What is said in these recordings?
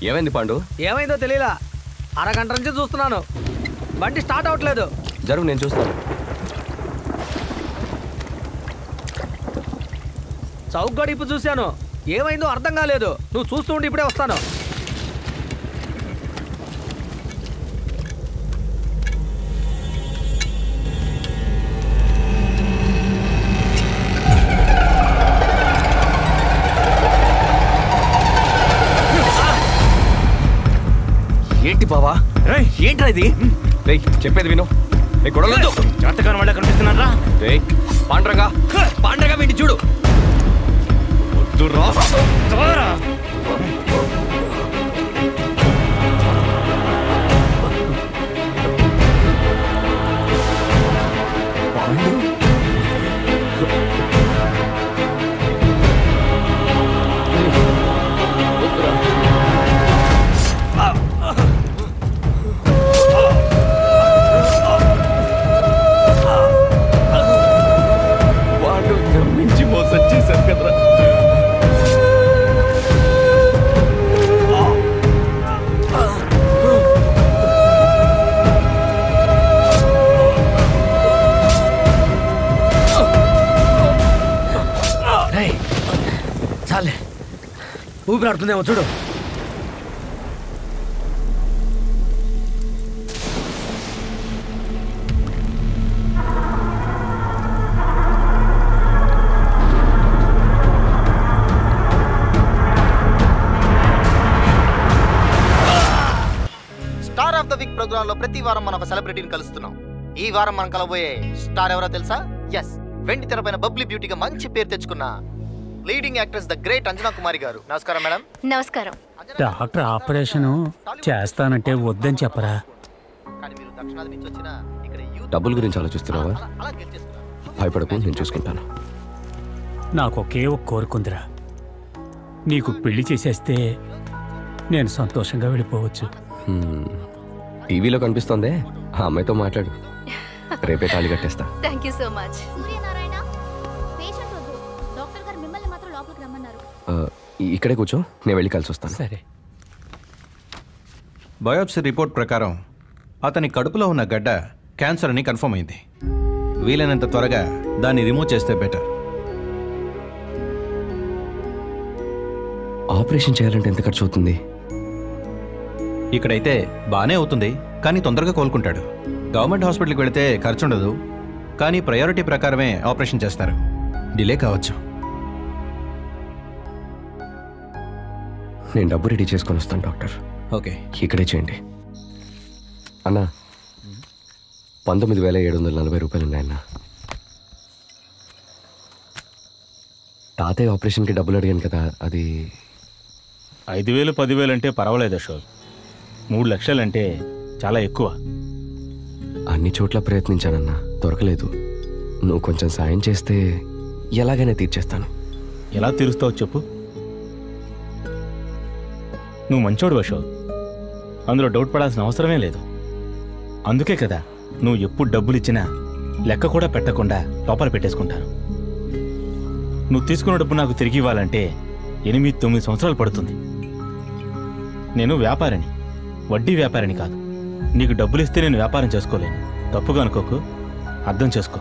ఏమైంది పాండు ఏమైందో తెలియలా అరగంట నుంచి చూస్తున్నాను బండి స్టార్ట్ అవ్వట్లేదు జరుగు నేను చూస్తాను చౌక్ గడిపు చూశాను ఏమైందో అర్థం కాలేదు నువ్వు చూస్తూ ఉండి ఇప్పుడే వస్తాను ఏంటి బావా ఏంట్రా ఇది రేయ్ చెప్పేది విను రే గొడవలొద్దు జాతకాన్ని వాళ్ళ కనిపిస్తున్నారా రేయ్ పాండ్రంగా పాండ్రంగా వీడిని చూడు వద్దు రా వాడు నమ్మించి మోసం చేశారు కదరా రేయ్, చాలే ఊపిరాడుతుందేమో చూడు star of the week program లో ప్రతి వారం మనం ఒక సెలబ్రిటీని కలుస్తున్నాం ఈ వారం మనం కలబోయే స్టార్ ఎవరో తెలుసా ఎస్ వెండి తెరపైన బబ్లీ బ్యూటీగా మంచి పేరు తెచ్చుకున్న leading actress the great Anjana Kumari garu నమస్కారం మేడం నమస్కారం డాక్టర్ ఆపరేషను చేస్తానంటే వద్దని చెప్పరా కానీ మీరు దక్షిణాది నుంచి వచ్చిన ఇక్కడ యూత్ డబ్బుల గురించి ఆలోచిస్తున్నావా అలా- అలా గెలిచేస్తున్నారు భయపడకు నేను చూసుకుంటాను నాకు ఒకే ఒక కోరుకుందిరా నీకు పెళ్లి చేసేస్తే నేను సంతోషంగా వెళ్ళిపోవచ్చు హ్మ్. టీవీలో కనిపిస్తోందే ఆ అమ్మాయితో మాట్లాడు రేపే తాళి కట్టేస్తా thank you so much Suryanarayana patient వద్దు డాక్టర్ గారు మిమ్మల్ని మాత్రం లోపలికి రమ్మన్నారు ఆ, ఇక్కడే కూర్చో నేను వెళ్ళి కలిసి వస్తాను సరే బయోప్సీ రిపోర్ట్ ప్రకారం అతని కడుపులో ఉన్న గడ్డ క్యాన్సర్ అని కన్ఫర్మ్ అయింది వీలైనంత త్వరగా దాన్ని రిమూవ్ చేస్తే బెటర్ ఆపరేషన్ చేయాలంటే ఎంత ఖర్చు అవుతుంది ఇక్కడైతే బానే అవుతుంది కానీ తొందరగా కోలుకుంటాడు గవర్నమెంట్ హాస్పిటల్కి వెళితే ఖర్చు ఉండదు కానీ ప్రయారిటీ ప్రకారమే ఆపరేషన్ చేస్తారు డిలే కావచ్చు నేను డబ్బు రెడీ చేసుకొని వస్తాను డాక్టర్ ఓకే ఇక్కడే చేయండి అన్నా పంతొమ్మిది వేల ఏడు వందల నలభై రూపాయలు ఉన్నాయన్న తాతయ్య ఆపరేషన్కి డబ్బులు అడిగాను కదా అది ఐదు వేలు పదివేలు అంటే పర్వాలేదు అశోక్ మూడు లక్షలంటే చాలా ఎక్కువ అన్ని చోట్ల ప్రయత్నించానన్నా దొరకలేదు నువ్వు కొంచెం సాయం చేస్తే ఎలాగైనా తీర్చేస్తాను ఎలా తీరుస్తావు చెప్పు నువ్వు మంచోడు అశోక్ అందులో డౌట్ పడాల్సిన అవసరమే లేదు అందుకే కదా నువ్వు ఎప్పుడు డబ్బులు ఇచ్చినా లెక్క కూడా పెట్టకుండా లోపల పెట్టేసుకుంటాను నువ్వు తీసుకున్న డబ్బు నాకు తిరిగి ఇవ్వాలంటే ఎనిమిది తొమ్మిది సంవత్సరాలు పడుతుంది నేను వ్యాపారిని వడ్డీ వ్యాపారిని కాదు నీకు డబ్బులు ఇస్తే నేను వ్యాపారం చేసుకోలేను తప్పుగా అనుకోకు అర్థం చేసుకో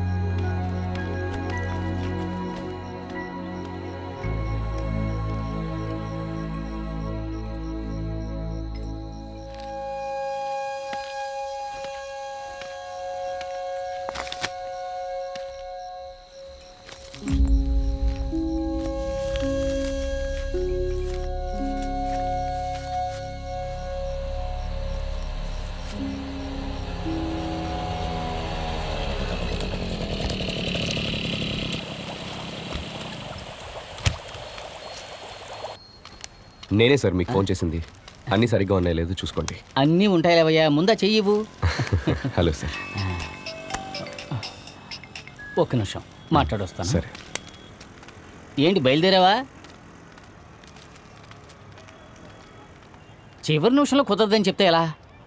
నేనే సార్ మీకు ఫోన్ చేసింది అన్నీ సరిగ్గా ఉన్నాయి లేదు చూసుకోండి అన్నీ ఉంటాయిలేవయ్యా ముందా చెయ్యివు హలో సార్ ఒక్క నిమిషం మాట్లాడొస్తాను సరే ఏంటి బయలుదేరావా చివరి నిమిషంలో కుదరదని చెప్తే ఎలా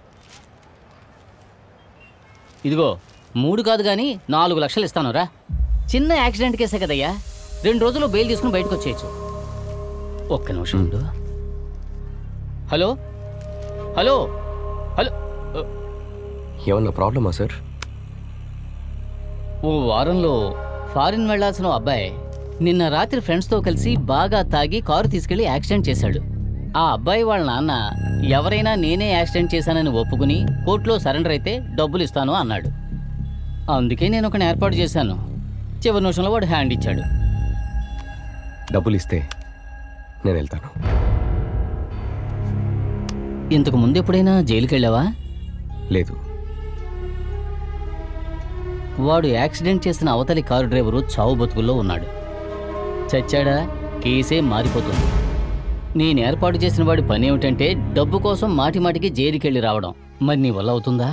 ఇదిగో మూడు కాదు కానీ నాలుగు లక్షలు ఇస్తాను రా చిన్న యాక్సిడెంట్ కేసే కదయ్యా రెండు రోజులు బెయిల్ తీసుకుని బయటకు వచ్చేయచ్చు ఒక్క నిమిషం ఉండు హలో హలో హలో ఏమన్నా ప్రాబ్లమా సార్ ఓ వారంలో ఫారిన్ వెళ్ళాల్సిన ఓ అబ్బాయి నిన్న రాత్రి ఫ్రెండ్స్తో కలిసి బాగా తాగి కారు తీసుకెళ్లి యాక్సిడెంట్ చేశాడు ఆ అబ్బాయి వాళ్ళ నాన్న ఎవరైనా నేనే యాక్సిడెంట్ చేశానని ఒప్పుకుని కోర్టులో సరెండర్ అయితే డబ్బులు ఇస్తాను అన్నాడు అందుకే నేను ఒకని ఏర్పాటు చేశాను చివరి నిమిషంలో వాడు హ్యాండ్ ఇచ్చాడు డబ్బులు ఇస్తే నేను వెళ్తాను ఇంతకు ముందు ఎప్పుడైనా జైలుకి వెళ్ళావా లేదు వాడు యాక్సిడెంట్ చేసిన అవతలి కారు డ్రైవరు చావు బతుకుల్లో ఉన్నాడు చచ్చాడా కేసే మారిపోతుంది నేను ఏర్పాటు చేసిన వాడి పని ఏమిటంటే డబ్బు కోసం మాటి మాటికి జైలుకెళ్ళి రావడం మరి నీ వల్ల అవుతుందా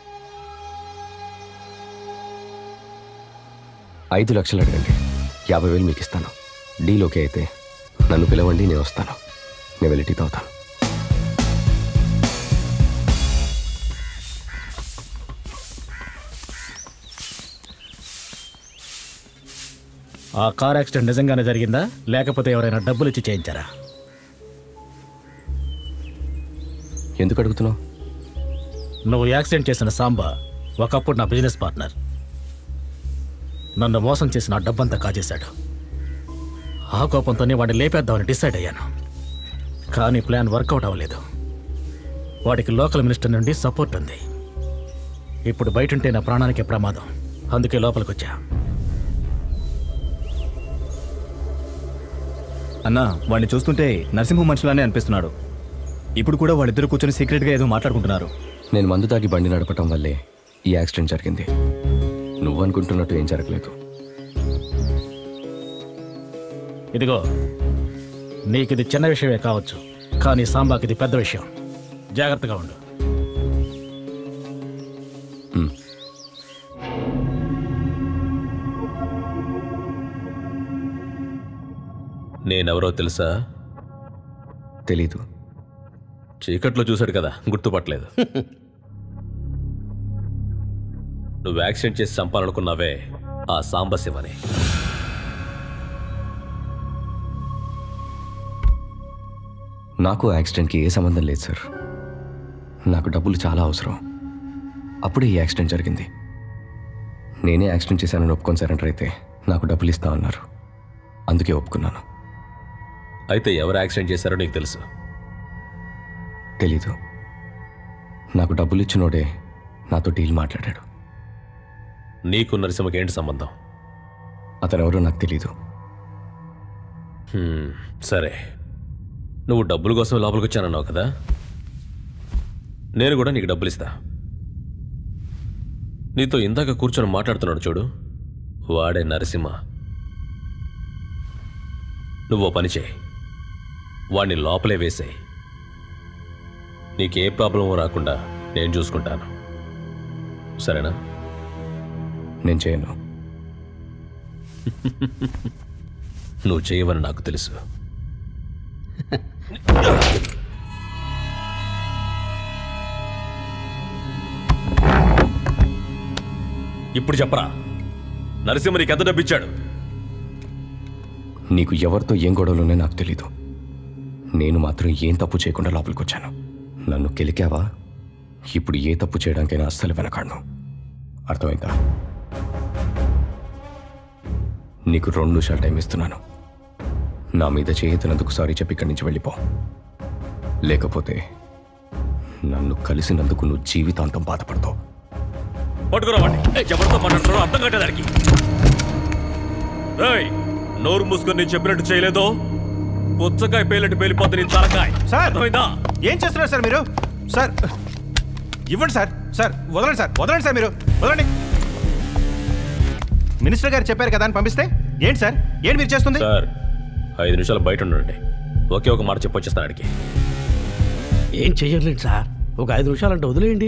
ఐదు లక్షలు అడగండి యాభై వేలు మీకు ఇస్తాను డీల్ ఓకే అయితే నన్ను పిలవండి నేను వస్తాను నేను వెళ్ళి టీ తాగుతాను ఆ కార్ యాక్సిడెంట్ నిజంగానే జరిగిందా లేకపోతే ఎవరైనా డబ్బులు ఇచ్చి చేయించారా ఎందుకు అడుగుతున్నావు నువ్వు యాక్సిడెంట్ చేసిన సాంబా ఒకప్పుడు నా బిజినెస్ పార్ట్నర్ నన్ను మోసం చేసి నా డబ్బంతా కాజేశాడు ఆ కోపంతోనే వాడిని లేపేద్దామని డిసైడ్ అయ్యాను కానీ ప్లాన్ వర్కౌట్ అవ్వలేదు వాడికి లోకల్ మినిస్టర్ నుండి సపోర్ట్ ఉంది ఇప్పుడు బయట ఉంటే నా ప్రాణానికి ప్రమాదం అందుకే లోపలికి వచ్చా అన్నా వాడిని చూస్తుంటే నరసింహ మనుషులానే అనిపిస్తున్నాడు ఇప్పుడు కూడా వాళ్ళిద్దరు కూర్చొని సీక్రెట్గా ఏదో మాట్లాడుకుంటున్నారు నేను మందు తాగి బండి నడపటం వల్లే ఈ యాక్సిడెంట్ జరిగింది నువ్వు అనుకుంటున్నట్టు ఏం జరగలేదు ఇదిగో నీకిది చిన్న విషయమే కావచ్చు కానీ సాంబాకి ఇది పెద్ద విషయం జాగ్రత్తగా ఉండు నేనెవరో తెలుసా తెలీదు చీకట్లో చూశాడు కదా గుర్తుపట్టలేదు నువ్వు యాక్సిడెంట్ చేసి చంపాలనుకున్నావే ఆ సాంబశివని నాకు యాక్సిడెంట్కి ఏ సంబంధం లేదు సార్ నాకు డబ్బులు చాలా అవసరం అప్పుడే ఈ యాక్సిడెంట్ జరిగింది నేనే యాక్సిడెంట్ చేశానని ఒప్పుకొని సరెండర్ అయితే నాకు డబ్బులు ఇస్తా అన్నారు అందుకే ఒప్పుకున్నాను అయితే ఎవరు యాక్సిడెంట్ చేశారో నీకు తెలుసు తెలీదు నాకు డబ్బులు ఇచ్చినోడే నాతో డీల్ మాట్లాడాడు నీకు నరసింహకి ఏంటి సంబంధం అతను ఎవరో నాకు తెలీదు హ్మ్, సరే నువ్వు డబ్బుల కోసం లోపలికి వచ్చానన్నావు కదా నేను కూడా నీకు డబ్బులు ఇస్తా నీతో ఇందాక కూర్చొని మాట్లాడుతున్నాడు చూడు వాడే నరసింహ నువ్వు ఓ పని చేయి వాణ్ణి లోపలే వేసేయి నీకే ప్రాబ్లం రాకుండా నేను చూసుకుంటాను సరేనా నేను చేయను నువ్వు చేయవని నాకు తెలుసు ఇప్పుడు చెప్పరా నరసింహ నీకు ఎంత డబ్బిచ్చాడు నీకు ఎవరితో ఏం గొడవలున్నాయో నాకు తెలీదు నేను మాత్రం ఏం తప్పు చేయకుండా లోపలికి వచ్చాను నన్ను కెలికావా ఇప్పుడు ఏ తప్పు చేయడానికైనా అస్సలు వెనకాడను అర్థమైందా నీకు రెండు నిమిషాలు టైం ఇస్తున్నాను నా మీద చేయతనందుకు సారీ చెప్పి ఇక్కడి నుంచి వెళ్ళిపో లేకపోతే నన్ను కలిసినందుకు నువ్వు జీవితాంతం బాధపడతావు పట్టుకురావండి ఎవరితో మాట్లాడుతున్నారో అర్థం కట్టేదానికి రేయ్ నోరు మూసుకొని నేను చెప్పినట్టు చేయలేదో పుచ్చకాయ పేలినట్టు పేలిపోతుంది నీ తలకాయ సార్ అర్థమైందా ఏం చేస్తున్నారు సార్ మీరు సార్ ఇవ్వండి సార్ సార్ వదలండి సార్ వదలండి సార్ మీరు వదలండి మినిస్టర్ గారు చెప్పారు కదా అని పంపిస్తే ఏంటి సార్ ఏంటి మీరు చేస్తుంది సార్ ఐదు నిమిషాలు బయట ఉండండి ఒకే ఒక మాట చెప్పొచ్చేస్తాను అడిగి ఏం చెయ్యర్లేదు సార్ ఒక ఐదు నిమిషాలంటే వదిలేయండి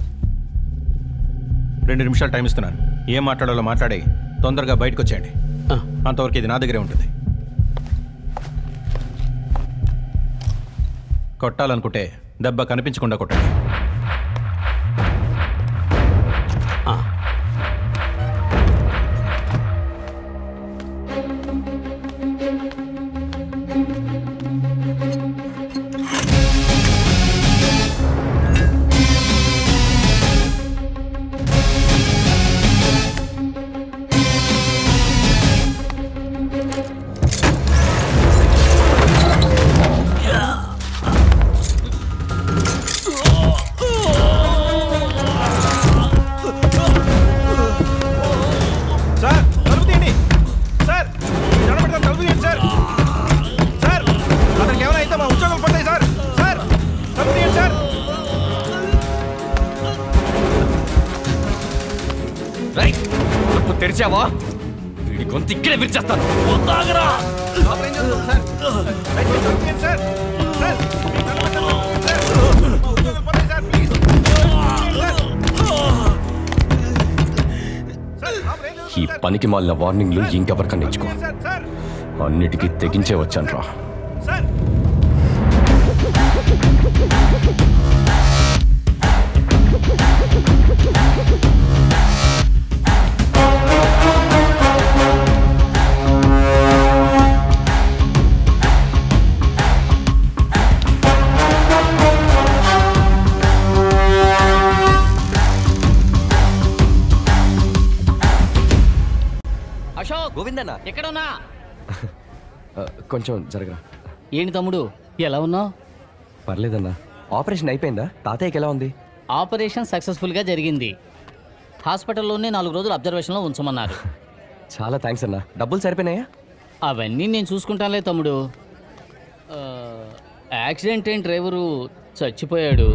రెండు నిమిషాలు టైం ఇస్తున్నాను ఏం మాట్లాడాలో మాట్లాడి తొందరగా బయటకు వచ్చేయండి అంతవరకు ఇది నా దగ్గరే ఉంటుంది కొట్టాలనుకుంటే దెబ్బ కనిపించకుండా కొట్టండి రేయ్, తలుపు తెరిచావా వీడి గొంతు ఇక్కడే విరిచేస్తాను వద్దాగరా ఈ పనికి మాలిన వార్నింగ్లు ఇంకెవరికన్నా ఇచ్చుకో అన్నిటికీ తెగించే వచ్చాను రా అశోక్ గోవిందన్న ఎక్కడున్నా కొంచెం జరగరా ఏంటి తమ్ముడు ఎలా ఉన్నావు పర్లేదన్నా ఆపరేషన్ అయిపోయిందా తాతయ్యకి ఎలా ఉంది ఆపరేషన్ సక్సెస్ఫుల్గా జరిగింది హాస్పిటల్లోనే నాలుగు రోజులు అబ్జర్వేషన్లో ఉంచమన్నారు చాలా థ్యాంక్స్ అన్నా డబ్బులు సరిపోయినాయా అవన్నీ నేను చూసుకుంటానులే తమ్ముడు ఆ, యాక్సిడెంట్ అయిన డ్రైవరు చచ్చిపోయాడు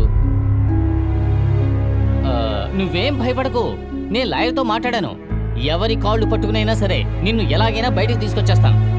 ఆ, నువ్వేం భయపడకు నేను లాయర్తో మాట్లాడాను ఎవరి కాళ్ళు పట్టుకునైనా సరే నిన్ను ఎలాగైనా బయటికి తీసుకొచ్చేస్తాను